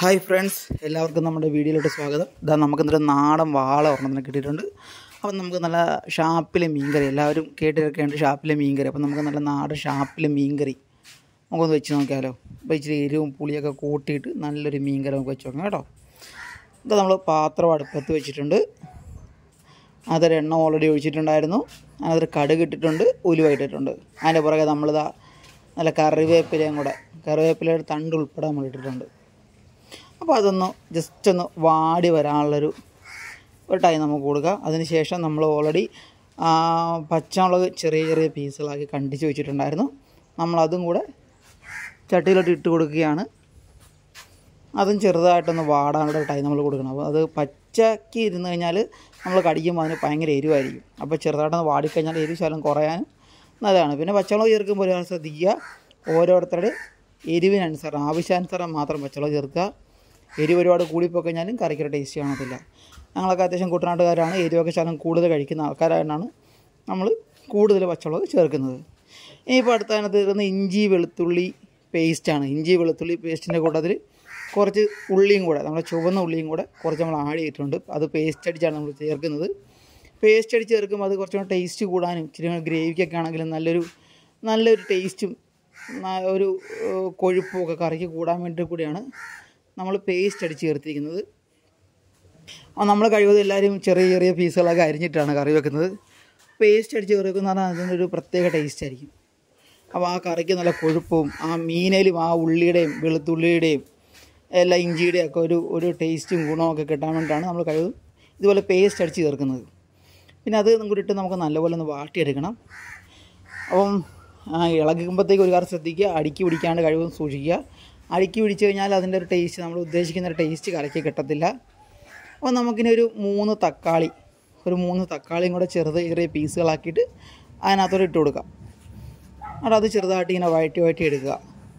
hi friends എല്ലാവർക്കും നമ്മുടെ വീഡിയോയിലോട്ട് സ്വാഗതം ഇതാ നമുക്ക് ഇന്നൊരു നാടൻ വാള ഒരെണ്ണത്തിന് കിട്ടിയിട്ടുണ്ട് അപ്പം നമുക്ക് നല്ല ഷാപ്പിലെ മീൻകറി എല്ലാവരും കേട്ടിട്ടൊക്കെയുണ്ട് ഷാപ്പിലെ മീൻകറി അപ്പം നമുക്ക് നല്ല നാടൻ ഷാപ്പിലെ മീൻകറി നമുക്കൊന്ന് വെച്ച് നോക്കിയാലോ അപ്പോൾ ഇച്ചിരി എരിവും പുളിയൊക്കെ കൂട്ടിയിട്ട് നല്ലൊരു മീൻകറി നമുക്ക് വെച്ച് നോക്കാം കേട്ടോ ഇത് നമ്മൾ പാത്രം അടുപ്പത്ത് വെച്ചിട്ടുണ്ട് അതൊരു എണ്ണ ഓൾറെഡി ഒഴിച്ചിട്ടുണ്ടായിരുന്നു അതിൽ കടുക് ഇട്ടിട്ടുണ്ട് ഉലുവ ഇട്ടിട്ടുണ്ട് അതിൻ്റെ പുറകെ നമ്മളിതാ നല്ല കറിവേപ്പിലയും കൂടെ കറിവേപ്പിലയുടെ തണ്ട് ഉൾപ്പെടെ നമ്മൾ ഇട്ടിട്ടുണ്ട് അപ്പോൾ അതൊന്ന് ജസ്റ്റ് ഒന്ന് വാടി വരാനുള്ളൊരു ഒരു ടൈം നമുക്ക് കൊടുക്കാം അതിന് ശേഷം നമ്മൾ ഓൾറെഡി പച്ചമുളക് ചെറിയ ചെറിയ പീസുകളാക്കി കണ്ടിച്ച് വെച്ചിട്ടുണ്ടായിരുന്നു നമ്മളതും കൂടെ ചട്ടിയിലോട്ട് ഇട്ട് കൊടുക്കുകയാണ് അതും ചെറുതായിട്ടൊന്ന് വാടാനുള്ള ടൈം നമ്മൾ കൊടുക്കണം അപ്പോൾ അത് പച്ചക്ക് ഇരുന്ന് കഴിഞ്ഞാൽ നമ്മൾ കടിക്കുമ്പോൾ അതിന് ഭയങ്കര എരിവായിരിക്കും അപ്പോൾ ചെറുതായിട്ടൊന്ന് വാടിക്കഴിഞ്ഞാൽ എരിവ് ശകലം കുറയാനും നല്ലതാണ് പിന്നെ പച്ചമുളക് ചേർക്കുമ്പോൾ ഒരു കാര്യം ശ്രദ്ധിക്കുക ഓരോരുത്തരുടെ എരിവിനനുസരണം ആവശ്യാനുസരണം മാത്രം പച്ചമുളക് ചേർക്കുക എരിവ് ഒരുപാട് കൂടിപ്പോയി കഴിഞ്ഞാലും കറിക്കൊരു ടേസ്റ്റ് കാണത്തില്ല ഞങ്ങളൊക്കെ അത്യാവശ്യം കുട്ടനാട്ടുകാരാണ് എരിവൊക്കെ ശകലം കൂടുതൽ കഴിക്കുന്ന ആൾക്കാരായിട്ടാണ് നമ്മൾ കൂടുതൽ പച്ചമുളക് ചേർക്കുന്നത് ഇനിയിപ്പോൾ അടുത്ത അതിനകത്ത് ഇരുന്ന് ഇഞ്ചി വെളുത്തുള്ളി പേസ്റ്റാണ് ഇഞ്ചി വെളുത്തുള്ളി പേസ്റ്റിൻ്റെ കൂട്ടത്തിൽ കുറച്ച് ഉള്ളിയും കൂടെ നമ്മുടെ ചുവന്ന ഉള്ളിയും കൂടെ കുറച്ച് നമ്മൾ ആഡ് ചെയ്തിട്ടുണ്ട് അത് പേസ്റ്റ് അടിച്ചാണ് നമ്മൾ ചേർക്കുന്നത് പേസ്റ്റ് അടിച്ച് ചേർക്കുമ്പോൾ അത് കുറച്ചുകൂടെ ടേസ്റ്റ് കൂടാനും ഇച്ചിരി ഗ്രേവിക്കൊക്കെ ആണെങ്കിലും നല്ലൊരു നല്ലൊരു ടേസ്റ്റും ന- ഒരു ഏഹ്, കൊഴുപ്പും ഒക്കെ കറിക്ക് കൂടാൻ വേണ്ടി കൂടിയാണ് നമ്മൾ പേസ്റ്റ് അടിച്ച് ചേർത്തിരിക്കുന്നത് അപ്പോൾ നമ്മൾ കഴിവതും എല്ലാവരും ചെറിയ ചെറിയ പീസുകളൊക്കെ അരിഞ്ഞിട്ടാണ് കറി വെക്കുന്നത് പേസ്റ്റ് അടിച്ച് കറി വെക്കുന്ന പറഞ്ഞാൽ അതിനൊരു പ്രത്യേക ടേസ്റ്റ് ആയിരിക്കും അപ്പോൾ ആ കറിക്ക് നല്ല കൊഴുപ്പും ആ മീനയിലും ആ ഉള്ളിയുടെയും വെളുത്തുള്ളിയുടെയും എല്ലാ ഇഞ്ചിയുടെയും ഒക്കെ ഒരു ഒരു ടേസ്റ്റും ഗുണമൊക്കെ കിട്ടാൻ വേണ്ടിയിട്ടാണ് നമ്മൾ കഴിവതും ഇതുപോലെ പേസ്റ്റ് അടിച്ച് ചേർക്കുന്നത് പിന്നെ അത് കൂടിയിട്ട് നമുക്ക് നല്ലപോലെ ഒന്ന് വാട്ടിയെടുക്കണം അപ്പം ആ, ഇളകുമ്പോഴത്തേക്ക് ഒരു കാര്യം ശ്രദ്ധിക്കുക അടുക്കി പിടിക്കാണ്ട് കഴിവും സൂക്ഷിക്കുക അടുക്കി പിടിച്ച് കഴിഞ്ഞാൽ അതിൻ്റെ ഒരു ടേസ്റ്റ് നമ്മൾ ഉദ്ദേശിക്കുന്ന ഒരു ടേസ്റ്റ് കറിക്ക് കിട്ടത്തില്ല അപ്പോൾ നമുക്കിനി ഒരു മൂന്ന് തക്കാളി ഒരു മൂന്ന് തക്കാളിയും കൂടെ ചെറുത് ചെറിയ പീസുകളാക്കിയിട്ട് അതിനകത്തോട്ട് ഇട്ട് കൊടുക്കാം എന്നിട്ട് അത് ചെറുതായിട്ട് ഇങ്ങനെ വഴറ്റി വഴറ്റി എടുക്കുക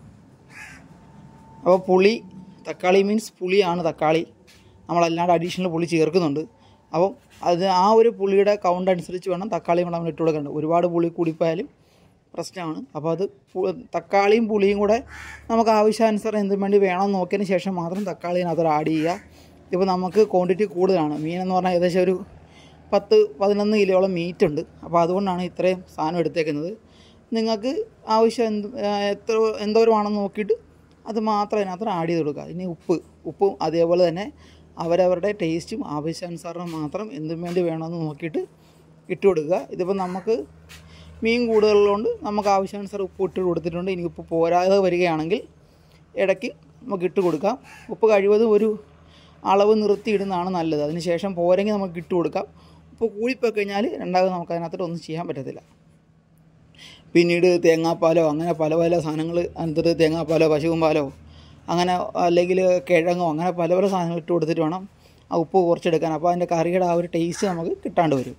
അപ്പോൾ പുളി തക്കാളി മീൻസ് പുളിയാണ് തക്കാളി നമ്മളല്ലാണ്ട് അഡീഷണൽ പുളി ചേർക്കുന്നുണ്ട് അപ്പം അത് ആ ഒരു പുളിയുടെ കൗണ്ട് അനുസരിച്ച് വേണം തക്കാളിയും കൂടെ നമ്മൾ ഇട്ട് കൊടുക്കേണ്ടത് ഒരുപാട് പുളി കൂടിപ്പോയാലും പ്രശ്നമാണ് അപ്പോൾ അത് പു- തക്കാളിയും പുളിയും കൂടെ നമുക്ക് ആവശ്യാനുസരണം എന്തിനു വേണ്ടി വേണമെന്ന് നോക്കിയതിന് ശേഷം മാത്രം തക്കാളി അതിനകത്ത് ആഡ് ചെയ്യുക ഇപ്പോൾ നമുക്ക് ക്വാണ്ടിറ്റി കൂടുതലാണ് മീനെന്ന് പറഞ്ഞാൽ ഏകദേശം ഒരു പത്ത് പതിനൊന്ന് കിലോളം മീറ്റ് ഉണ്ട് അപ്പോൾ അതുകൊണ്ടാണ് ഇത്രയും സാധനം എടുത്തേക്കുന്നത് നിങ്ങൾക്ക് ആവശ്യം എന്ത് ആ, എത്ര എന്തോരമാണെന്ന് നോക്കിയിട്ട് അത് മാത്രം അതിനകത്ത് ആഡ് ചെയ്ത് കൊടുക്കുക ഇനി ഉപ്പ് ഉപ്പും അതേപോലെ തന്നെ അവരവരുടെ ടേസ്റ്റും ആവശ്യാനുസരണം മാത്രം എന്തിനു വേണ്ടി വേണമെന്ന് നോക്കിയിട്ട് ഇട്ട് കൊടുക്കുക ഇതിപ്പോൾ നമുക്ക് മീൻ കൂടുതലുള്ളതുകൊണ്ട് നമുക്ക് ആവശ്യാനുസരണം ഉപ്പ് ഇട്ട് കൊടുത്തിട്ടുണ്ട് ഇനി ഉപ്പ് പോരാതെ വരികയാണെങ്കിൽ ഇടയ്ക്ക് നമുക്ക് ഇട്ട് കൊടുക്കാം ഉപ്പ് കഴിവതും ഒരു അളവ് നിർത്തിയിടുന്നതാണ് നല്ലത് അതിന് ശേഷം പോരെങ്കിൽ നമുക്ക് ഇട്ട് കൊടുക്കാം ഉപ്പ് കൂടിപ്പോയി കഴിഞ്ഞാൽ രണ്ടാമത് നമുക്ക് അതിനകത്തോട്ട് ഒന്നും ചെയ്യാൻ പറ്റത്തില്ല പിന്നീട് തേങ്ങാപ്പാലോ അങ്ങനെ പല പല സാധനങ്ങൾ അതിനകത്ത് തേങ്ങാപ്പാലോ പശുവും പാലോ അങ്ങനെ അല്ലെങ്കിൽ കിഴങ്ങോ അങ്ങനെ പല പല സാധനങ്ങൾ ഇട്ട് കൊടുത്തിട്ട് വേണം ആ ഉപ്പ് കുറച്ചെടുക്കാൻ അപ്പോൾ അതിൻ്റെ കറിയുടെ ആ ഒരു ടേസ്റ്റ് നമുക്ക് കിട്ടാണ്ട് വരും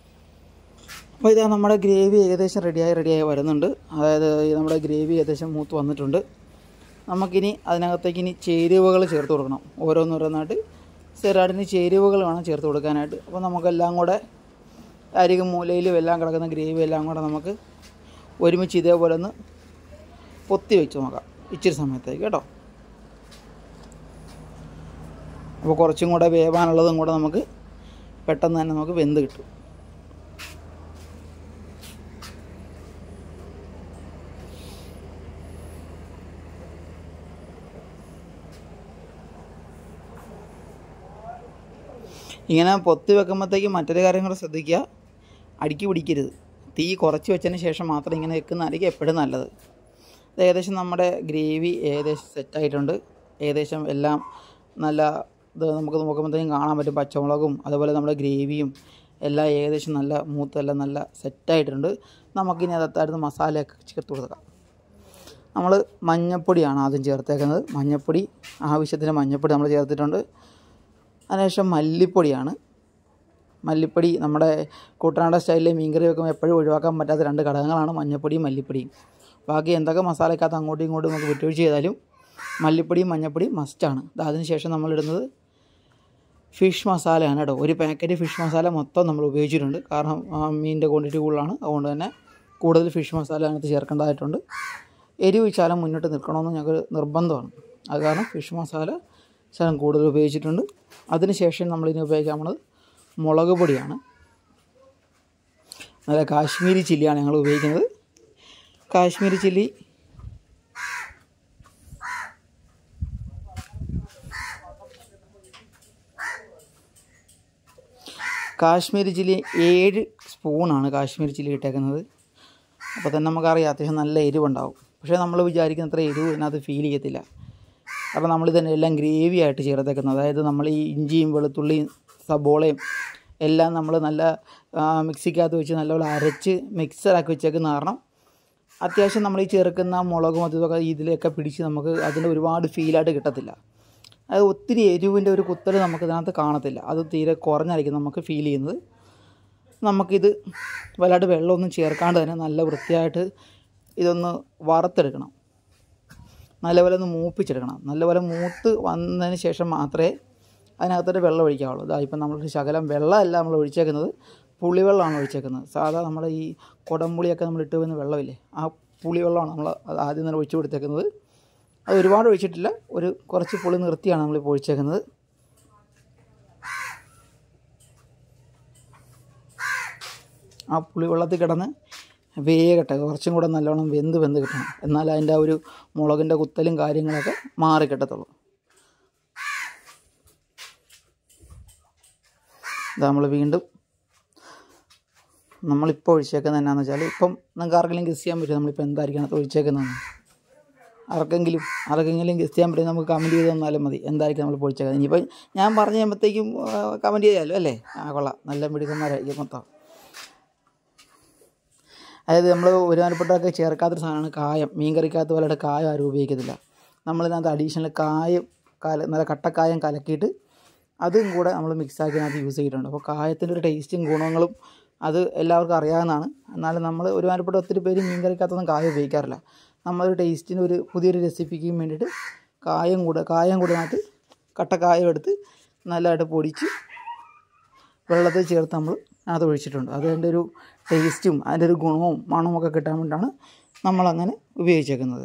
അപ്പോൾ ഇതാ നമ്മുടെ ഗ്രേവി ഏകദേശം റെഡിയായി റെഡിയായി വരുന്നുണ്ട് അതായത് ഈ നമ്മുടെ ഗ്രേവി ഏകദേശം മൂത്ത് വന്നിട്ടുണ്ട് നമുക്കിനി അതിനകത്തേക്ക് ഇനി ചേരുവകൾ ചേർത്ത് കൊടുക്കണം ഓരോന്നോരോന്നായിട്ട് ചെറുതായിട്ടിന് ചേരുവകൾ വേണം ചേർത്ത് കൊടുക്കാനായിട്ട് അപ്പോൾ നമുക്കെല്ലാം കൂടെ അരികും മൂലയിലും എല്ലാം കിടക്കുന്ന ഗ്രേവി എല്ലാം കൂടെ നമുക്ക് ഒരുമിച്ച് ഇതേപോലെ ഒന്ന് പൊത്തി വെച്ച് നോക്കാം ഇച്ചിരി സമയത്തേക്ക് കേട്ടോ അപ്പോൾ കുറച്ചും കൂടെ വേവാനുള്ളതും കൂടെ നമുക്ക് പെട്ടെന്ന് തന്നെ നമുക്ക് വെന്ത് കിട്ടും ഇങ്ങനെ പൊത്തി വെക്കുമ്പോഴത്തേക്ക് മറ്റൊരു കാര്യം കൂടെ ശ്രദ്ധിക്കുക അടുക്കി പിടിക്കരുത് തീ കുറച്ച് വെച്ചതിന് ശേഷം മാത്രം ഇങ്ങനെ വെക്കുന്നതായിരിക്കും എപ്പോഴും നല്ലത് ഇത് ഏകദേശം നമ്മുടെ ഗ്രേവി ഏകദേശം സെറ്റായിട്ടുണ്ട് ഏകദേശം എല്ലാം നല്ല ഇത് നമുക്ക് നോക്കുമ്പോഴത്തേക്കും കാണാൻ പറ്റും പച്ചമുളകും അതുപോലെ നമ്മുടെ ഗ്രേവിയും എല്ലാം ഏകദേശം നല്ല മൂത്തെല്ലാം നല്ല സെറ്റായിട്ടുണ്ട് നമുക്കിനി അതത്തായിരുന്നു മസാലയൊക്കെ ചേർത്ത് കൊടുക്കാം നമ്മൾ മഞ്ഞപ്പൊടിയാണ് ആദ്യം ചേർത്തേക്കുന്നത് മഞ്ഞപ്പൊടി ആവശ്യത്തിന് മഞ്ഞപ്പൊടി നമ്മൾ ചേർത്തിട്ടുണ്ട് അതിനുശേഷം മല്ലിപ്പൊടിയാണ് മല്ലിപ്പൊടി നമ്മുടെ കുട്ടനാട സ്റ്റൈലിൽ മീൻകറി വെക്കുമ്പോൾ എപ്പോഴും ഒഴിവാക്കാൻ പറ്റാത്ത രണ്ട് ഘടകങ്ങളാണ് മഞ്ഞപ്പൊടിയും മല്ലിപ്പൊടിയും ബാക്കി എന്തൊക്കെ മസാലക്കകത്ത് അങ്ങോട്ടും ഇങ്ങോട്ടും നമുക്ക് വിട്ടുവീഴ്ച ചെയ്താലും മല്ലിപ്പൊടിയും മഞ്ഞപ്പൊടിയും മസ്റ്റാണ് അതിനുശേഷം നമ്മളിടുന്നത് ഫിഷ് മസാലയാണ് കേട്ടോ ഒരു പാക്കറ്റ് ഫിഷ് മസാല മൊത്തം നമ്മൾ ഉപയോഗിച്ചിട്ടുണ്ട് കാരണം ആ, മീനിൻ്റെ ക്വാണ്ടിറ്റി കൂടുതലാണ് അതുകൊണ്ട് തന്നെ കൂടുതൽ ഫിഷ് മസാല അതിനകത്ത് ചേർക്കേണ്ടതായിട്ടുണ്ട് എരിവ് ശാലം മുന്നിട്ട് നിൽക്കണമെന്ന് ഞങ്ങൾക്ക് നിർബന്ധമാണ് അത് കാരണം ഫിഷ് മസാല ശകലം കൂടുതൽ ഉപയോഗിച്ചിട്ടുണ്ട് അതിനുശേഷം നമ്മളിനി ഉപയോഗിക്കാൻ പോണത് മുളക് പൊടിയാണ് നല്ല കാശ്മീരി ചില്ലിയാണ് ഞങ്ങൾ ഉപയോഗിക്കുന്നത് കാശ്മീരി ചില്ലി കാശ്മീരി ചില്ലി ഏഴ് സ്പൂണാണ് കാശ്മീരി ചില്ലി ഇട്ടേക്കുന്നത് അപ്പോൾ തന്നെ നമുക്കറിയാം അത്യാവശ്യം നല്ല എരിവുണ്ടാവും പക്ഷേ നമ്മൾ വിചാരിക്കുന്ന അത്ര എരിവ് ഇതിനകത്ത് ഫീൽ ചെയ്യത്തില്ല കാരണം നമ്മൾ തന്നെ എല്ലാം ഗ്രേവി ആയിട്ട് ചേർത്തേക്കുന്നത് അതായത് നമ്മൾ ഈ ഇഞ്ചിയും വെളുത്തുള്ളിയും സബോളയും എല്ലാം നമ്മൾ നല്ല ആ, മിക്സിക്കകത്ത് വെച്ച് നല്ലപോലെ അരച്ച് മിക്സറാക്കി വെച്ചേക്കുന്ന കാരണം അത്യാവശ്യം നമ്മൾ ഈ ചേർക്കുന്ന മുളകും അതും ഇതൊക്കെ ഇതിലൊക്കെ പിടിച്ച് നമുക്ക് അതിൻ്റെ ഒരുപാട് ഫീലായിട്ട് കിട്ടത്തില്ല അത് ഒത്തിരി എരിവിൻ്റെ ഒരു കുത്തൽ നമുക്ക് ഇതിനകത്ത് കാണത്തില്ല അത് തീരെ കുറഞ്ഞായിരിക്കും നമുക്ക് ഫീൽ ചെയ്യുന്നത് നമുക്കിത് വല്ലാണ്ട് വെള്ളമൊന്നും ചേർക്കാണ്ട് തന്നെ നല്ല വൃത്തിയായിട്ട് ഇതൊന്ന് വറുത്തെടുക്കണം നല്ലപോലെ ഒന്ന് മൂപ്പിച്ചെടുക്കണം നല്ലപോലെ മൂത്ത് വന്നതിന് ശേഷം മാത്രമേ അതിനകത്തോട്ട് വെള്ളം ഒഴിക്കാവുള്ളൂ ഇതാ ഇപ്പം നമ്മളൊരു ശകലം വെള്ളമല്ല നമ്മൾ ഒഴിച്ചേക്കുന്നത് പുളിവെള്ളമാണ് ഒഴിച്ചേക്കുന്നത് സാധാ നമ്മൾ ഈ കുടംപുളിയൊക്കെ നമ്മൾ ഇട്ട് വരുന്ന വെള്ളമില്ലേ ആ പുളിവെള്ളമാണ് നമ്മൾ അത് ആദ്യം തന്നെ ഒഴിച്ചു കൊടുത്തേക്കുന്നത് അത് ഒരുപാട് ഒഴിച്ചിട്ടില്ല ഒരു കുറച്ച് പുളി നിർത്തിയാണ് നമ്മളിപ്പോൾ ഒഴിച്ചേക്കുന്നത് ആ പുളി വെള്ളത്തിൽ കിടന്ന് വേകട്ടെ കുറച്ചും കൂടെ നല്ലോണം വെന്ത് വെന്ത് കിട്ടണം എന്നാൽ അതിൻ്റെ ആ ഒരു മുളകിൻ്റെ കുത്തലും കാര്യങ്ങളൊക്കെ മാറി കിട്ടത്തുള്ളൂ ഇത് നമ്മൾ വീണ്ടും നമ്മളിപ്പോൾ ഒഴിച്ചേക്കുന്നത് എന്നാന്ന് വെച്ചാൽ ഇപ്പം നിങ്ങൾക്ക് ആർക്കെങ്കിലും ഗസ് ചെയ്യാൻ പറ്റും നമ്മളിപ്പോൾ എന്തായിരിക്കും അത് ഒഴിച്ചേക്കുന്നതെന്ന് ആർക്കെങ്കിലും ആർക്കെങ്കിലും ഗസ് ചെയ്യാൻ പറ്റും നമുക്ക് കമൻറ്റ് ചെയ്ത് തന്നാലും മതി എന്തായിരിക്കും നമ്മൾ പൊളിച്ചേക്കുന്നത് ഇനിയിപ്പോൾ ഞാൻ പറഞ്ഞു കഴിയുമ്പോഴത്തേക്കും കമൻറ്റ് ചെയ്യാമല്ലോ അല്ലേ ആ കൊള്ളാം നല്ല മിടുക്കന്മാരായിരിക്കും മൊത്തം അതായത് നമ്മൾ ഒരുമാനപ്പെട്ടൊക്കെ ചേർക്കാത്തൊരു സാധനമാണ് കായം മീൻ കറിക്കകത്ത് പോലെയുടെ കായം ആരും ഉപയോഗിക്കത്തില്ല നമ്മളിതിനകത്ത് അഡീഷണൽ കായം കല നല്ല കട്ടക്കായം കലക്കിയിട്ട് അതും കൂടെ നമ്മൾ മിക്സാക്കി അതിനകത്ത് യൂസ് ചെയ്തിട്ടുണ്ട് അപ്പോൾ കായത്തിൻ്റെ ഒരു ടേസ്റ്റും ഗുണങ്ങളും അത് എല്ലാവർക്കും അറിയാവുന്നതാണ് എന്നാലും നമ്മൾ ഒരുമാനപ്പെട്ട ഒത്തിരി പേര് മീൻ കറിക്കകത്തൊന്നും കായം ഉപയോഗിക്കാറില്ല നമ്മളൊരു ടേസ്റ്റിന് ഒരു പുതിയൊരു റെസിപ്പിക്കും വേണ്ടിയിട്ട് കായം കൂടെ കായം കൂടെ അതിനകത്ത് കട്ടക്കായം എടുത്ത് നല്ലതായിട്ട് പൊടിച്ച് വെള്ളത്തിൽ ചേർത്ത് നമ്മൾ അത് ഒഴിച്ചിട്ടുണ്ട് അത് അതിൻ്റെ ഒരു ടേസ്റ്റും അതിൻ്റെ ഒരു ഗുണവും മണവും ഒക്കെ കിട്ടാൻ വേണ്ടിയിട്ടാണ് നമ്മളങ്ങനെ ഉപയോഗിച്ചേക്കുന്നത്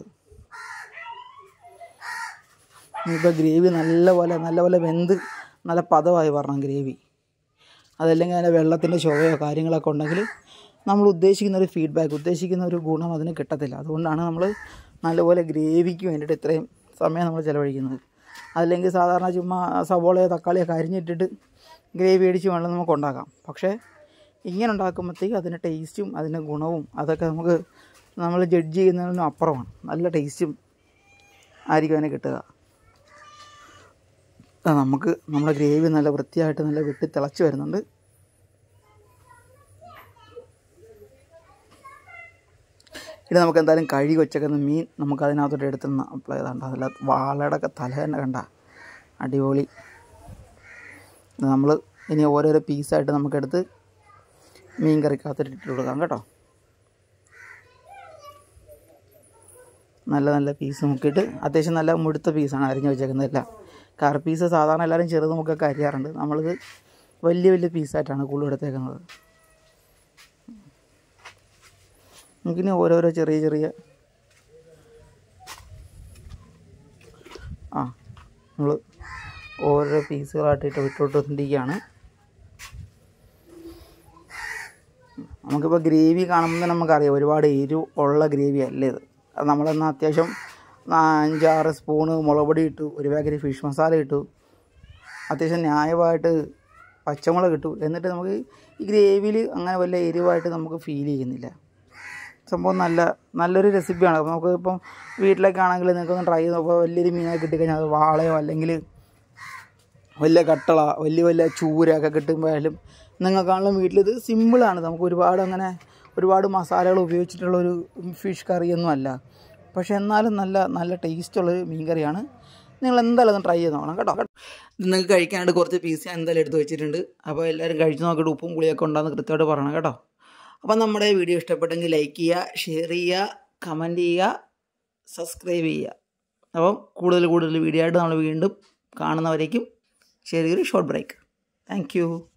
ഇപ്പോൾ ഗ്രേവി നല്ലപോലെ നല്ലപോലെ വെന്ത് നല്ല പദമായി വരണം ഗ്രേവി അതല്ലെങ്കിൽ അതിൻ്റെ വെള്ളത്തിൻ്റെ ചുവയോ കാര്യങ്ങളൊക്കെ ഉണ്ടെങ്കിൽ നമ്മൾ ഉദ്ദേശിക്കുന്ന ഒരു ഫീഡ്ബാക്ക് ഉദ്ദേശിക്കുന്ന ഒരു ഗുണം അതിന് കിട്ടത്തില്ല അതുകൊണ്ടാണ് നമ്മൾ നല്ലപോലെ ഗ്രേവിക്ക് വേണ്ടിയിട്ട് ഇത്രയും സമയം നമ്മൾ ചിലവഴിക്കുന്നത് അതല്ലെങ്കിൽ സാധാരണ ചുമ്മാ സവോളയോ തക്കാളിയോ ഒക്കെ അരിഞ്ഞിട്ടിട്ട് ഗ്രേവി അടിച്ച് വേണം നമുക്ക് ഉണ്ടാക്കാം പക്ഷേ ഇങ്ങനെ ഉണ്ടാക്കുമ്പോഴത്തേക്ക് അതിൻ്റെ ടേസ്റ്റും അതിൻ്റെ ഗുണവും അതൊക്കെ നമുക്ക് നമ്മൾ ജഡ്ജ് ചെയ്യുന്നതിനും അപ്പുറമാണ് നല്ല ടേസ്റ്റും ആയിരിക്കും അതിന് കിട്ടുക ആ, നമുക്ക് നമ്മുടെ ഗ്രേവി നല്ല വൃത്തിയായിട്ട് നല്ല വെട്ടി തിളച്ച് വരുന്നുണ്ട് ഇനി നമുക്ക് എന്തായാലും കഴുകി വെച്ചേക്കുന്ന മീൻ നമുക്ക് അതിനകത്തോട്ട് എടുത്തുനിന്ന് അപ്ലൈ ചെയ്താണ്ട് അതിൽ വാളയുടെ ഒക്കെ തല തന്നെ കണ്ട അടിപൊളി നമ്മൾ ഇനി ഓരോരോ പീസായിട്ട് നമുക്കെടുത്ത് മീൻ കറിക്കകത്തിട്ട് ഇട്ട് കൊടുക്കാം കേട്ടോ നല്ല നല്ല പീസ് നോക്കിയിട്ട് അത്യാവശ്യം നല്ല മുഴുത്ത പീസാണ് അരിഞ്ഞ് വെച്ചേക്കുന്നത് എല്ലാം കറി പീസ് സാധാരണ എല്ലാവരും ചെറുത് നമുക്കൊക്കെ അരിയാറുണ്ട് നമ്മളിത് വലിയ വലിയ പീസായിട്ടാണ് കൂടുതൽ എടുത്തേക്കുന്നത് നമുക്കിനി ഓരോരോ ചെറിയ ചെറിയ ആ നമ്മൾ ഓരോ പീസുകളായിട്ട് ഇട്ട് വിട്ടോണ്ടിരിക്കുകയാണ് നമുക്കിപ്പോൾ ഗ്രേവി കാണുമ്പോൾ തന്നെ നമുക്കറിയാം ഒരുപാട് എരിവ് ഉള്ള ഗ്രേവി അല്ല ഇത് അത് നമ്മളെന്നാൽ അത്യാവശ്യം നാ- അഞ്ചാറ് സ്പൂണ് മുളക് പൊടി ഇട്ടു ഒരു പാക്കറ്റ് ഫിഷ് മസാല ഇട്ടു അത്യാവശ്യം ന്യായമായിട്ട് പച്ചമുളക് ഇട്ടു എന്നിട്ട് നമുക്ക് ഈ ഗ്രേവിയിൽ അങ്ങനെ വലിയ എരിവായിട്ട് നമുക്ക് ഫീൽ ചെയ്യുന്നില്ല സംഭവം നല്ല നല്ലൊരു റെസിപ്പിയാണ് അപ്പോൾ നമുക്ക് ഇപ്പം വീട്ടിലൊക്കെ ആണെങ്കിൽ നിങ്ങൾക്കൊന്ന് ട്രൈ ചെയ്ത് നോക്കുക വലിയൊരു മീനൊക്കെ കിട്ടിക്കഴിഞ്ഞാൽ അത് വാളയോ അല്ലെങ്കിൽ വലിയ കട്ടള വലിയ വലിയ ചൂരയൊക്കെ കിട്ടുമ്പോഴായാലും നിങ്ങൾക്കാണെങ്കിലും വീട്ടിലിത് സിമ്പിളാണ് നമുക്ക് ഒരുപാട് അങ്ങനെ ഒരുപാട് മസാലകൾ ഉപയോഗിച്ചിട്ടുള്ള ഒരു ഫിഷ് കറിയൊന്നും അല്ല പക്ഷേ എന്നാലും നല്ല നല്ല ടേസ്റ്റുള്ളൊരു മീൻ കറിയാണ് നിങ്ങൾ എന്തായാലും ഒന്ന് ട്രൈ ചെയ്ത് നോക്കണം കേട്ടോ ഇത് നിങ്ങൾക്ക് കഴിക്കാനായിട്ട് കുറച്ച് പീസ് ഞാൻ എന്തായാലും എടുത്ത് വെച്ചിട്ടുണ്ട് അപ്പോൾ എല്ലാവരും കഴിച്ച് നോക്കിയിട്ട് ഉപ്പും പുളിയൊക്കെ ഉണ്ടെന്ന് കൃത്യമായിട്ട് പറയണം കേട്ടോ അപ്പം നമ്മുടെ വീഡിയോ ഇഷ്ടപ്പെട്ടെങ്കിൽ ലൈക്ക് ചെയ്യുക ഷെയർ ചെയ്യുക കമൻറ്റ് ചെയ്യുക സബ്സ്ക്രൈബ് ചെയ്യുക അപ്പം കൂടുതൽ കൂടുതൽ വീഡിയോ ആയിട്ട് നമ്മൾ വീണ്ടും കാണുന്നവരേക്കും ചെറിയൊരു ഷോർട്ട് ബ്രേക്ക് താങ്ക് യു